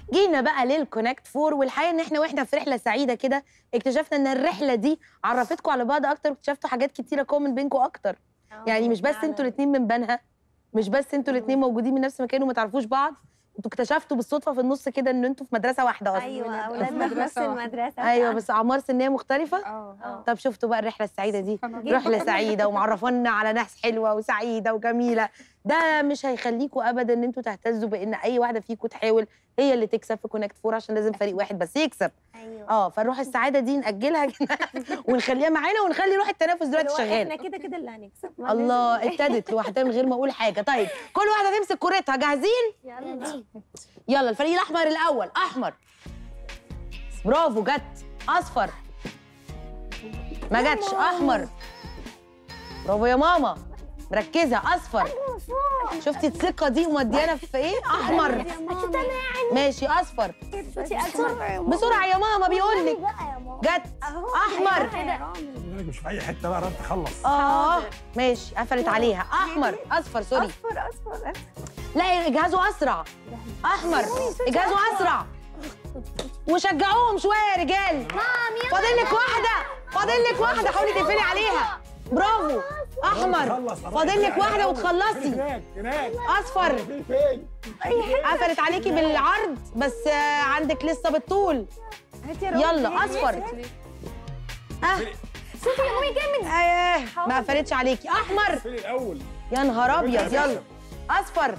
جينا بقى للكونكت فور والحقيقه ان احنا واحنا في رحله سعيده كده اكتشفنا ان الرحله دي عرفتكم على بعض اكتر واكتشفتوا حاجات كتيره كومن بينكم اكتر يعني مش بس انتوا الاثنين من بنها مش بس انتوا الاثنين موجودين من نفس المكان وما تعرفوش بعض انتوا اكتشفتوا بالصدفه في النص كده ان انتوا في مدرسه واحده اصلا ايوه في اولادنا في نفس مدرسة واحدة. المدرسه ايوه بس اعمار سنيه مختلفه اه طب شفتوا بقى الرحله السعيده دي سبحان الله. رحله سعيده ومعرفانا على ناس حلوه وسعيده وجميله ده مش هيخليكم ابدا ان انتوا تهتزوا بان اي واحده فيكم تحاول هي اللي تكسب في كونكت فور عشان لازم فريق واحد بس يكسب ايوه اه فالروح السعاده دي ناجلها كده ونخليها معانا ونخلي روح التنافس دلوقتي اللي هو شغال احنا كده كده اللي هنكسب الله ابتدت لوحدها من غير ما اقول حاجه طيب كل واحده تمسك كورتها جاهزين يلا يلا الفريق الاحمر الاول احمر برافو جت اصفر ما جاتش احمر برافو يا ماما مركزه اصفر شفتي الثقه دي ومديانا في ايه احمر ماشي اصفر بسرعه يا ماما بيقول لك جت احمر بالك مش في اي حته بقى رب تخلص اه ماشي قفلت عليها احمر اصفر سوري اصفر اصفر لا اجهزوا اسرع احمر اجهزوا اسرع وشجعوهم شويه يا رجال فاضل لك واحده فاضل لك واحده حاولي تقفلي عليها برافو احمر خلص، فاضل لك واحده وتخلصي هناك هناك اصفر فين فين قفلت عليكي بالعرض بس آه، عندك لسه بالطول يلا اصفر اه شوفي يا مامي جامد ايه ما قفلتش عليكي احمر فين الاول يا نهار ابيض يلا اصفر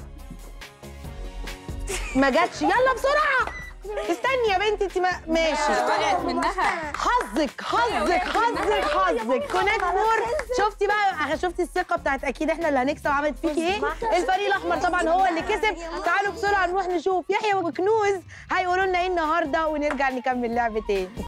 ما جاتش يلا بسرعه استني يا بنتي انت ما ماشي وقعت منها حظك حظك حظك حظك كونكت فور شفتي بقى شفتي الثقه بتاعت اكيد احنا اللي هنكسب عملت فيكي ايه الفريق الاحمر طبعا هو اللي كسب تعالوا بسرعه نروح نشوف يحيى وكنوز هيقولوا لنا ايه النهارده ونرجع نكمل لعبه تاني